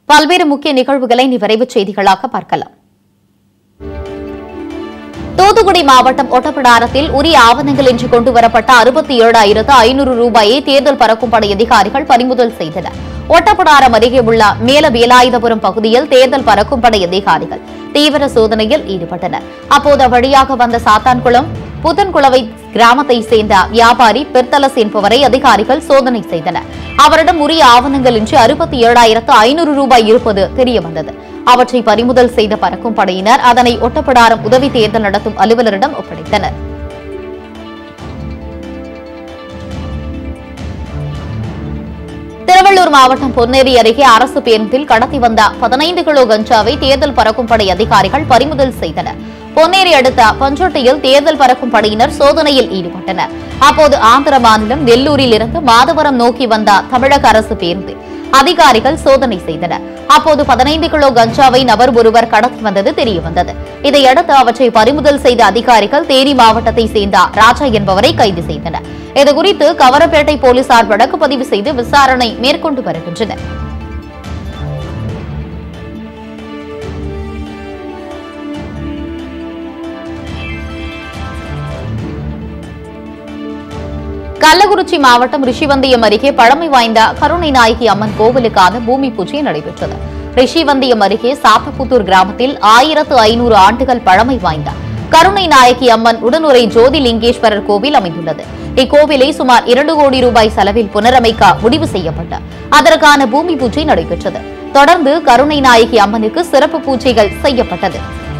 பல்வேறு முக்கிய நிகழ்வுகளை இனி விரைவுச் செய்திகளாக பார்க்கலாம் தூத்துக்குடி மாவட்டம் ஒட்டப்பிடாரத்தில் உரிய ஆவணங்களின்றி கொண்டு வரப்பட்ட அறுபத்தி ஏழாயிரத்து ஐநூறு ரூபாயை தேர்தல் பறக்கும் படை அதிகாரிகள் பறிமுதல் செய்தனர் ஒட்டப்பிடாரம் அருகே உள்ள மேல வேலாயுதபுரம் பகுதியில் தேர்தல் பறக்கும் படை அதிகாரிகள் தீவிர சோதனையில் ஈடுபட்டனர் அப்போது அவ்வழியாக வந்த சாத்தான்குளம் புதன்குளவை கிராமத்தை சேர்ந்த வியாபாரி பெர்தலஸ் என்பவரை அதிகாரிகள் சோதனை செய்தனர் அவரிடம் உரிய ஆவணங்களின்றி அறுபத்தி ஏழாயிரத்து ஐநூறு ரூபாய் இருப்பது தெரியவந்தது அவற்றை பறிமுதல் செய்த பறக்கும் படையினர் அதனை ஒட்டப்பிடாரம் உதவி தேர்தல் நடத்தும் அலுவலரிடம் ஒப்படைத்தனர் திருவள்ளூர் மாவட்டம் பொன்னேரி அருகே அரசு பேருந்தில் கடத்தி வந்த பதினைந்து கிலோ கஞ்சாவை தேர்தல் பறக்கும் படை அதிகாரிகள் பறிமுதல் செய்தனர் பொன்னேரி அடுத்த பஞ்சோட்டையில் தேர்தல் பறக்கும் படையினர் சோதனையில் ஈடுபட்டனர் அப்போது ஆந்திர மாநிலம் நெல்லூரில் இருந்து மாதவரம் நோக்கி வந்த தமிழக அரசு பேருந்து அதிகாரிகள் சோதனை செய்தனர் அப்போது பதினைந்து கிலோ கஞ்சாவை நபர் ஒருவர் கடத்தி வந்தது தெரியவந்தது இதையடுத்து அவற்றை பறிமுதல் செய்த அதிகாரிகள் தேனி மாவட்டத்தை சேர்ந்த ராஜா என்பவரை கைது செய்தனர் இதுகுறித்து கவரப்பேட்டை போலீசார் வழக்கு பதிவு செய்து விசாரணை மேற்கொண்டு வருகின்றனர் கள்ளக்குறிச்சி மாவட்டம் ரிஷிவந்தியம் அருகே பழமை வாய்ந்த கருணை நாயகி அம்மன் கோவிலுக்கான பூமி பூஜை நடைபெற்றது ரிஷிவந்தியம் அருகே சாத்தப்புத்தூர் கிராமத்தில் ஆயிரத்து ஐநூறு ஆண்டுகள் பழமை வாய்ந்த கருணை நாயகி அம்மன் உடனுரை ஜோதிலிங்கேஸ்வரர் கோவில் அமைந்துள்ளது இக்கோவிலை சுமார் இரண்டு கோடி ரூபாய் செலவில் புனரமைக்க முடிவு செய்யப்பட்ட அதற்கான பூமி பூஜை நடைபெற்றது தொடர்ந்து கருணை நாயகி அம்மனுக்கு சிறப்பு பூஜைகள் செய்யப்பட்டது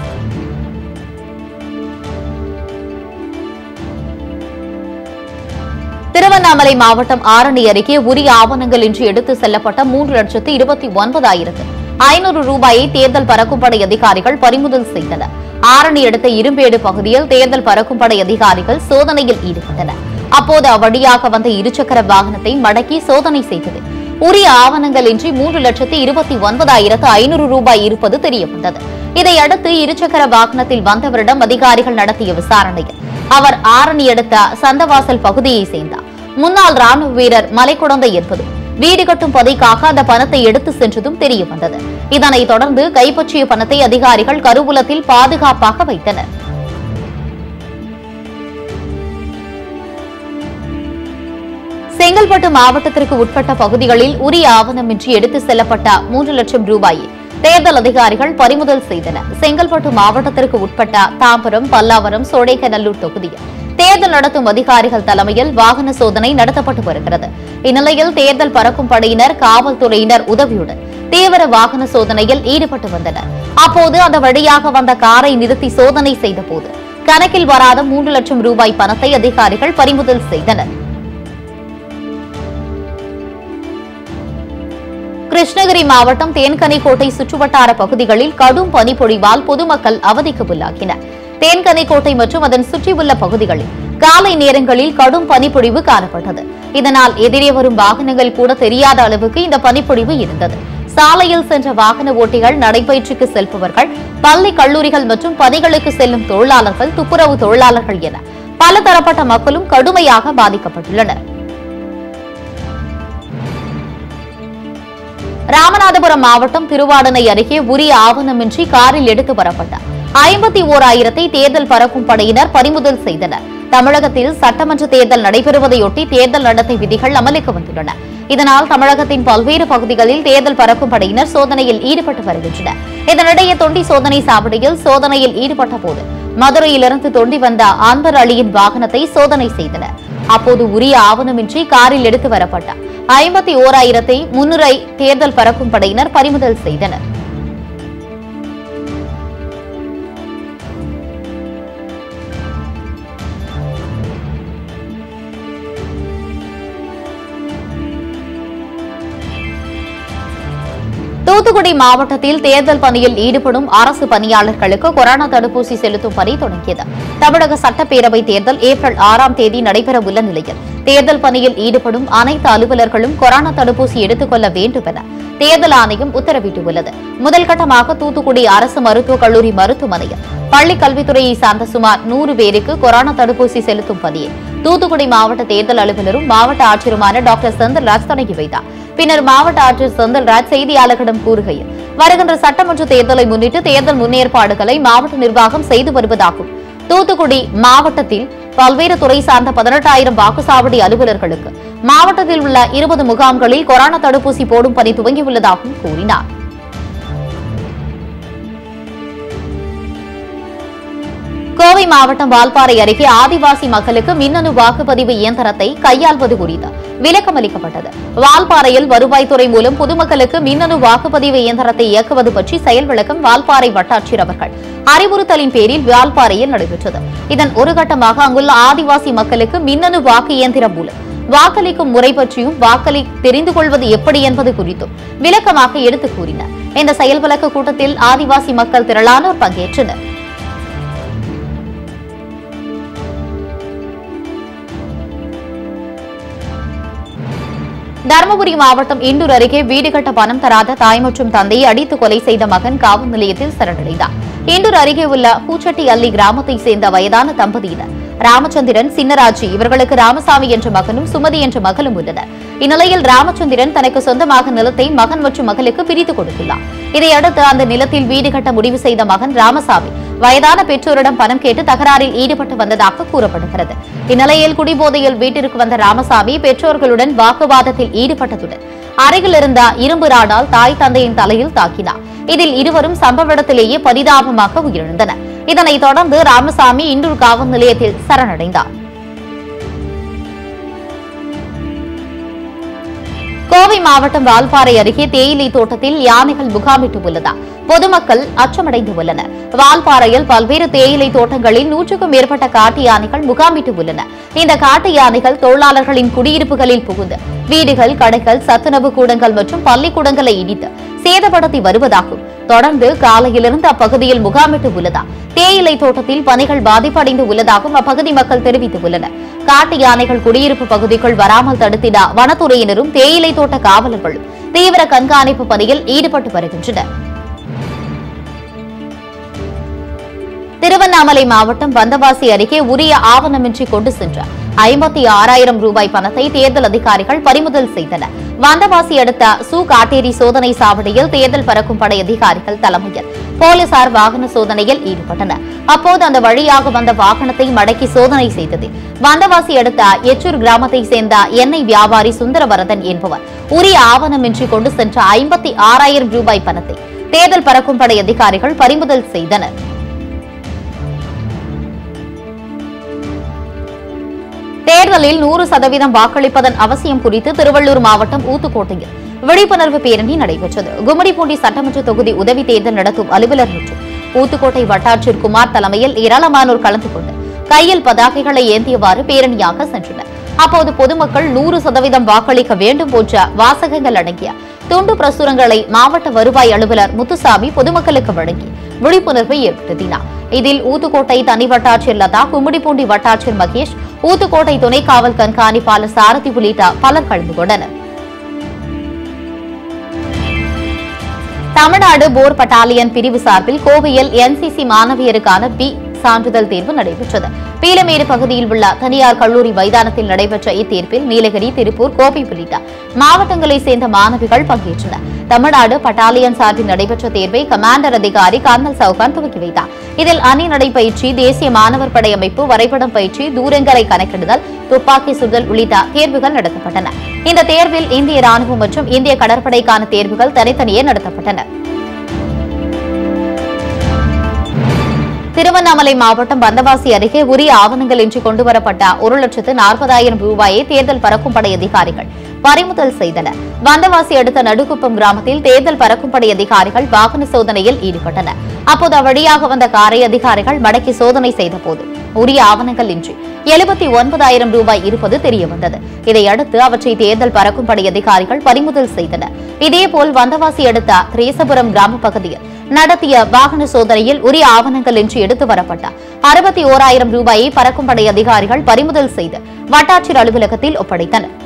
திருவண்ணாமலை மாவட்டம் ஆரணி அருகே உரிய ஆவணங்கள் இன்றி எடுத்து செல்லப்பட்ட மூன்று லட்சத்து இருபத்தி ஒன்பதாயிரத்து ஐநூறு ரூபாயை தேர்தல் பறக்கும்படை அதிகாரிகள் பறிமுதல் செய்தனர் ஆரணி அடுத்த இரும்பேடு பகுதியில் தேர்தல் பறக்கும்படை அதிகாரிகள் சோதனையில் ஈடுபட்டனர் அப்போது அவ்வழியாக வந்த இருசக்கர வாகனத்தை மடக்கி சோதனை செய்தது உரிய ஆவணங்கள் இன்றி மூன்று லட்சத்து இருபத்தி ஒன்பதாயிரத்து ஐநூறு ரூபாய் இருப்பது தெரியவந்தது இதையடுத்து இருசக்கர வாகனத்தில் வந்தவரிடம் அதிகாரிகள் நடத்திய விசாரணையில் அவர் ஆரணி அடுத்த சந்தவாசல் பகுதியை சேர்ந்தார் முன்னாள் ராணுவ வீரர் மலைக்குடந்தை என்பது வீடு கட்டும் பதைக்காக அந்த பணத்தை எடுத்து சென்றதும் தெரிய வந்தது இதனைத் தொடர்ந்து கைப்பற்றிய பணத்தை அதிகாரிகள் கருவூலத்தில் பாதுகாப்பாக வைத்தனர் செங்கல்பட்டு மாவட்டத்திற்கு உட்பட்ட பகுதிகளில் உரிய ஆவணமின்றி எடுத்து செல்லப்பட்ட மூன்று லட்சம் ரூபாயை தேர்தல் அதிகாரிகள் பறிமுதல் செய்தனர் செங்கல்பட்டு மாவட்டத்திற்கு உட்பட்ட தாம்பரம் பல்லாவரம் சோடைக்கநல்லூர் தொகுதியில் தேர்தல் நடத்தும் அதிகாரிகள் தலைமையில் வாகன சோதனை நடத்தப்பட்டு வருகிறது இந்நிலையில் தேர்தல் பறக்கும் படையினர் காவல்துறையினர் உதவியுடன் தீவிர வாகன சோதனையில் ஈடுபட்டு வந்தனர் அப்போது அந்த வழியாக வந்த காரை நிறுத்தி சோதனை செய்தபோது கணக்கில் வராத மூன்று லட்சம் ரூபாய் பணத்தை அதிகாரிகள் பறிமுதல் செய்தனர் கிருஷ்ணகிரி மாவட்டம் தேன்கனிக்கோட்டை சுற்றுவட்டார பகுதிகளில் கடும் பனிப்பொழிவால் பொதுமக்கள் அவதிக்கு உள்ளாகினர் தேன்கனிக்கோட்டை மற்றும் அதன் சுற்றியுள்ள பகுதிகளில் காலை நேரங்களில் கடும் பனிப்பொழிவு காணப்பட்டது இதனால் எதிரே வரும் வாகனங்கள் கூட தெரியாத அளவுக்கு இந்த பனிப்பொழிவு இருந்தது சாலையில் சென்ற வாகன ஓட்டிகள் நடைபயிற்சிக்கு செல்பவர்கள் பள்ளி கல்லூரிகள் மற்றும் பணிகளுக்கு செல்லும் தொழிலாளர்கள் துப்புரவு தொழிலாளர்கள் என பல தரப்பட்ட மக்களும் கடுமையாக பாதிக்கப்பட்டுள்ளனர் ராமநாதபுரம் மாவட்டம் திருவாடனை அருகே உரிய ஆவணமின்றி காரில் எடுத்து வரப்பட்ட ஐம்பத்தி ஓராயிரத்தை தேர்தல் பறக்கும் படையினர் பறிமுதல் செய்தனர் தமிழகத்தில் சட்டமன்ற தேர்தல் நடைபெறுவதையொட்டி தேர்தல் நடத்தை விதிகள் அமலுக்கு வந்துள்ளன இதனால் தமிழகத்தின் பல்வேறு பகுதிகளில் தேர்தல் பறக்கும் படையினர் சோதனையில் ஈடுபட்டு வருகின்றனர் இதனிடையே தொண்டி சோதனை சாவடியில் சோதனையில் ஈடுபட்ட போது மதுரையிலிருந்து தொண்டி வந்த ஆந்தர் அலியின் வாகனத்தை சோதனை செய்தனர் அப்போது உரிய ஆவணமின்றி காரில் எடுத்து வரப்பட்ட ஐம்பத்தி ஓராயிரத்தை முன்னுரை தேர்தல் பறக்கும் படையினர் பறிமுதல் செய்தனர் தூத்துக்குடி மாவட்டத்தில் தேர்தல் பணியில் ஈடுபடும் அரசு பணியாளர்களுக்கு கொரோனா தடுப்பூசி செலுத்தும் பணி தொடங்கியது தமிழக சட்டப்பேரவை தேர்தல் ஏப்ரல் ஆறாம் தேதி நடைபெறவுள்ள நிலையில் தேர்தல் பணியில் ஈடுபடும் அனைத்து அலுவலர்களும் கொரோனா தடுப்பூசி எடுத்துக் கொள்ள வேண்டும் என தேர்தல் ஆணையம் உத்தரவிட்டுள்ளது முதல் கட்டமாக தூத்துக்குடி அரசு மருத்துவக் கல்லூரி மருத்துவமனையில் பள்ளிக் கல்வித்துறையை சார்ந்த சுமார் நூறு பேருக்கு கொரோனா தடுப்பூசி செலுத்தும் பணியை தூத்துக்குடி மாவட்ட தேர்தல் அலுவலரும் மாவட்ட ஆட்சியருமான டாக்டர் செந்தில்ராஜ் தொடங்கி வைத்தார் பின்னர் மாவட்ட ஆட்சியர் செந்தில்ராஜ் செய்தியாளர்களிடம் கூறுகையில் வருகின்ற சட்டமன்ற தேர்தலை முன்னிட்டு தேர்தல் முன்னேற்பாடுகளை மாவட்ட நிர்வாகம் செய்து வருவதாகும் தூத்துக்குடி மாவட்டத்தில் பல்வேறு துறை சார்ந்த பதினெட்டாயிரம் வாக்குச்சாவடி அலுவலர்களுக்கு மாவட்டத்தில் உள்ள இருபது முகாம்களில் கொரோனா தடுப்பூசி போடும் பணி துவங்கியுள்ளதாகவும் கூறினார் கோவை மாவட்டம் வால்பாறை அருகே ஆதிவாசி மக்களுக்கு மின்னணு வாக்குப்பதிவு இயந்திரத்தை கையாள்வது குறித்து விளக்கம் அளிக்கப்பட்டது வால்பாறையில் வருவாய்த்துறை மூலம் பொதுமக்களுக்கு மின்னணு வாக்குப்பதிவு இயந்திரத்தை இயக்குவது பற்றி செயல் விளக்கம் வால்பாறை வட்டாட்சியர் அவர்கள் அறிவுறுத்தலின் பேரில் வால்பாறையில் நடைபெற்றது இதன் ஒரு கட்டமாக அங்குள்ள ஆதிவாசி மக்களுக்கு மின்னணு வாக்கு இயந்திரம் மூலம் வாக்களிக்கும் முறை பற்றியும் வாக்களி தெரிந்து கொள்வது எப்படி என்பது குறித்தும் விளக்கமாக எடுத்துக் கூறினார் இந்த செயல் விளக்க கூட்டத்தில் ஆதிவாசி மக்கள் திரளானோர் பங்கேற்றனர் தருமபுரி மாவட்டம் இண்டூர் அருகே வீடு கட்ட பணம் தராத தாய் மற்றும் தந்தையை அடித்து கொலை செய்த மகன் காவல் நிலையத்தில் சரணடைந்தார் இண்டூர் அருகே உள்ள பூச்சட்டி அள்ளி கிராமத்தை சேர்ந்த வயதான தம்பதியினர் ராமச்சந்திரன் சின்னராஜி இவர்களுக்கு ராமசாமி என்ற மகனும் சுமதி என்ற மகளும் உள்ளனர் இந்நிலையில் ராமச்சந்திரன் தனக்கு சொந்தமாக நிலத்தை மகன் மற்றும் மகளுக்கு பிரித்து கொடுத்துள்ளார் இதையடுத்து அந்த நிலத்தில் வீடு கட்ட முடிவு செய்த மகன் ராமசாமி வயதான பெற்றோரிடம் பணம் கேட்டு தகராறில் ஈடுபட்டு வந்ததாக கூறப்படுகிறது இந்நிலையில் குடிபோதையில் வீட்டிற்கு வந்த ராமசாமி பெற்றோர்களுடன் வாக்குவாதத்தில் ஈடுபட்டதுடன் அருகில் இருந்த இரும்பு ராடால் தாய் தந்தையின் தலையில் தாக்கினார் இதில் இருவரும் சம்பவ இடத்திலேயே பரிதாபமாக உயிரிழந்தனர் இதனைத் தொடர்ந்து ராமசாமி இண்டூர் காவல் நிலையத்தில் சரணடைந்தார் கோவை மாவட்டம் வால்பாறை அருகே தேயிலை தோட்டத்தில் யானைகள் முகாமிட்டு உள்ளதா பொதுமக்கள் அச்சமடைந்து உள்ளனர் வால்பாறையில் பல்வேறு தேயிலை தோட்டங்களில் நூற்றுக்கும் மேற்பட்ட காட்டு யானைகள் முகாமிட்டு உள்ளன இந்த காட்டு யானைகள் தொழிலாளர்களின் குடியிருப்புகளில் புகுந்து வீடுகள் கடைகள் சத்துணவு கூடங்கள் மற்றும் பள்ளிக்கூடங்களை இடித்து சேதப்படுத்தி வருவதாகும் தொடர்ந்து காலையிலிருந்து அப்பகுதியில் முகாமிட்டு உள்ளதா தேயிலை தோட்டத்தில் பணிகள் பாதிப்படைந்து உள்ளதாகவும் அப்பகுதி மக்கள் தெரிவித்துள்ளனர் காட்டு யானைகள் குடியிருப்பு பகுதிக்குள் வராமல் தடுத்திட வனத்துறையினரும் தேயிலை தோட்ட காவலர்களும் தீவிர கண்காணிப்பு பணியில் ஈடுபட்டு வருகின்றனர் திருவண்ணாமலை மாவட்டம் வந்தவாசி அருகே உரிய ஆவணமின்றி கொண்டு சென்ற ஐம்பத்தி ஆறாயிரம் ரூபாய் பணத்தை தேர்தல் அதிகாரிகள் பறிமுதல் செய்தனர் வந்தவாசி அடுத்த சு காட்டேரி சோதனை சாவடியில் தேர்தல் பறக்கும் படை அதிகாரிகள் தலைமையில் போலீசார் வாகன சோதனையில் ஈடுபட்டனர் அப்போது அந்த வழியாக வந்த வாகனத்தை மடக்கி சோதனை செய்தது வந்தவாசி அடுத்த எச்சூர் கிராமத்தை சேர்ந்த எண்ணெய் வியாபாரி சுந்தரவரதன் என்பவர் உரிய ஆவணமின்றி கொண்டு சென்ற ஐம்பத்தி ஆறாயிரம் ரூபாய் பணத்தை தேர்தல் பறக்கும் படை அதிகாரிகள் பறிமுதல் செய்தனர் தேர்தலில் நூறு சதவீதம் வாக்களிப்பதன் அவசியம் குறித்து திருவள்ளூர் மாவட்டம் ஊத்துக்கோட்டையில் விழிப்புணர்வு பேரணி நடைபெற்றது கும்மிடிப்பூண்டி சட்டமன்ற தொகுதி உதவி தேர்தல் நடத்தும் அலுவலர் மற்றும் ஊத்துக்கோட்டை வட்டாட்சியர் குமார் தலைமையில் ஏராளமானோர் கலந்து கொண்டு கையில் பதாகைகளை ஏந்தியவாறு பேரணியாக சென்றனர் அப்போது பொதுமக்கள் நூறு சதவீதம் வாக்களிக்க வேண்டும் போன்ற வாசகங்கள் அடங்கிய துண்டு பிரசுரங்களை மாவட்ட வருவாய் அலுவலர் முத்துசாமி பொதுமக்களுக்கு வழங்கி விழிப்புணர்வை ஏற்படுத்தினார் இதில் ஊத்துக்கோட்டை தனி வட்டாட்சியர் லதா கும்மிடிப்பூண்டி வட்டாட்சியர் மகேஷ் ஊத்துக்கோட்டை துணை காவல் கண்காணிப்பாளர் சாரதி உள்ளிட்ட பலர் கலந்து கொண்டனர் தமிழ்நாடு போர் பட்டாலியன் பிரிவு சார்பில் கோவையில் என்சிசி மாணவியருக்கான பி சான்றிதழ் தேர்வு நடைபெற்றது பீலமேடு பகுதியில் உள்ள தனியார் கல்லூரி மைதானத்தில் நடைபெற்ற இத்தேர்வில் நீலகிரி திருப்பூர் கோவை உள்ளிட்ட மாவட்டங்களைச் சேர்ந்த மாணவிகள் பங்கேற்றனர் தமிழ்நாடு பட்டாலியன் சார்பில் நடைபெற்ற தேர்வை கமாண்டர் அதிகாரி கர்னல் சவுகான் துவக்கி வைத்தார் இதில் அணி நடைப்பயிற்சி தேசிய மாணவர் படை அமைப்பு வரைபடம் பயிற்சி தூரங்களை கணக்கிடுதல் துப்பாக்கி சுடுதல் உள்ளிட்ட தேர்வுகள் நடத்தப்பட்டன இந்த தேர்வில் இந்திய ராணுவம் மற்றும் இந்திய கடற்படைக்கான தேர்வுகள் தனித்தனியே நடத்தப்பட்டன திருவண்ணாமலை மாவட்டம் பந்தவாசி அருகே உரிய ஆவணங்கள் இன்றி கொண்டுவரப்பட்ட ஒரு லட்சத்து நாற்பதாயிரம் ரூபாயை தேர்தல் பறக்கும் படை அதிகாரிகள் பறிமுதல் செய்தனர் வந்தவாசி அடுத்த நடுக்குப்பம் கிராமத்தில் தேர்தல் பறக்கும் படை அதிகாரிகள் வாகன சோதனையில் ஈடுபட்டனர் அப்போது அவ்வழியாக வந்த காரை அதிகாரிகள் மடக்கி சோதனை செய்தபோது உரிய ஆவணங்கள் இன்றி எழுபத்தி ஒன்பதாயிரம் ரூபாய் இருப்பது தெரியவந்தது இதையடுத்து அவற்றை தேர்தல் பறக்கும் படை அதிகாரிகள் பறிமுதல் செய்தனர் இதேபோல் வந்தவாசி அடுத்த திரேசபுரம் கிராம பகுதியில் நடத்திய வாகன சோதனையில் உரிய ஆவணங்கள் இன்றி எடுத்து வரப்பட்ட அறுபத்தி ஓராயிரம் ரூபாயை பறக்கும் படை அதிகாரிகள் பறிமுதல் செய்து வட்டாட்சியர் அலுவலகத்தில் ஒப்படைத்தனர்